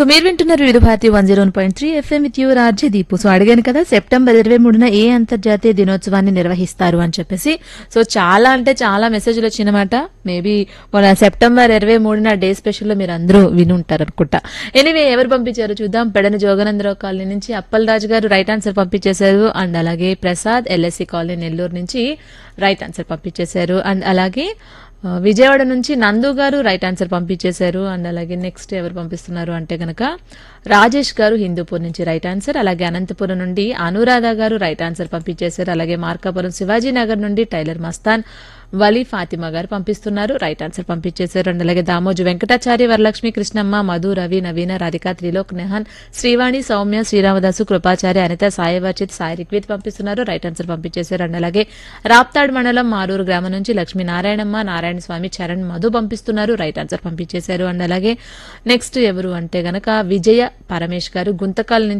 so మీరు వింటున్నారు Vividh Bharati one zero point three FM with your RJ Deepu so అడిగాను కదా సెప్టెంబర్ ఇరవై మూడున ఏ అంతర్జాతీయ దినోత్సవాన్ని నిర్వహిస్తారు అని చెప్పేసి సో చాలా అంటే చాలా మెసేజ్లు వచ్చినమాట మేబీ మన సెప్టెంబర్ ఇరవై మూడున డే స్పెషల్ లో మీరు అందరూ విని ఉంటారు అనుకుంటా ఎనివే ఎవరు పంపించారు చూద్దాం పెడని జోగనందరావు కాలనీ నుంచి అప్పల్ రాజు గారు రైట్ ఆన్సర్ పంపించేశారు అండ్ అలాగే ప్రసాద్ ఎల్ఎస్సి కాలనీ నెల్లూరు నుంచి రైట్ ఆన్సర్ పంపించేశారు అండ్ అలాగే ఆ, విజయవాడ నుంచి నందు గారు రైట్ ఆన్సర్ పంపించేశారు అండ్ అలాగే నెక్స్ట్ ఎవరు పంపిస్తున్నారు అంటే గనక రాజేష్ గారు హిందూపూర్ నుంచి రైట్ ఆన్సర్ అలాగే అనంతపురం నుండి అనురాధ గారు రైట్ ఆన్సర్ పంపించేశారు అలాగే మార్కాపురం శివాజీ నగర్ నుండి టైలర్ మస్తాన్ వలీ ఫాతిమా గారు పంపిస్తున్నారు రైట్ ఆన్సర్ పంపించేశారు అండ్ అలాగే దామోజు వెంకటాచారి వరలక్ష్మి కృష్ణమ్మ మధు రవి నవీన రాధిక త్రిలోక్ నెహన్ శ్రీవాణి సౌమ్య శ్రీరామదాసు కృపాచారి అనిత సాయి వర్చిత్ సాయి రిక్విత్ పంపిస్తున్నారు రైట్ ఆన్సర్ పంపించేశారు అండ్ అలాగే రాప్తాడ్ మండలం మారూరు గ్రామం నుంచి లక్ష్మీ నారాయణమ్మ నారాయణ స్వామి చరణ్ మధు పంపిస్తున్నారు రైట్ ఆన్సర్ పంపించేశారు అండ్ అలాగే నెక్స్ట్ ఎవరు అంటే గనక విజయ పరమేష్ గారు గుంతకాల నుంచి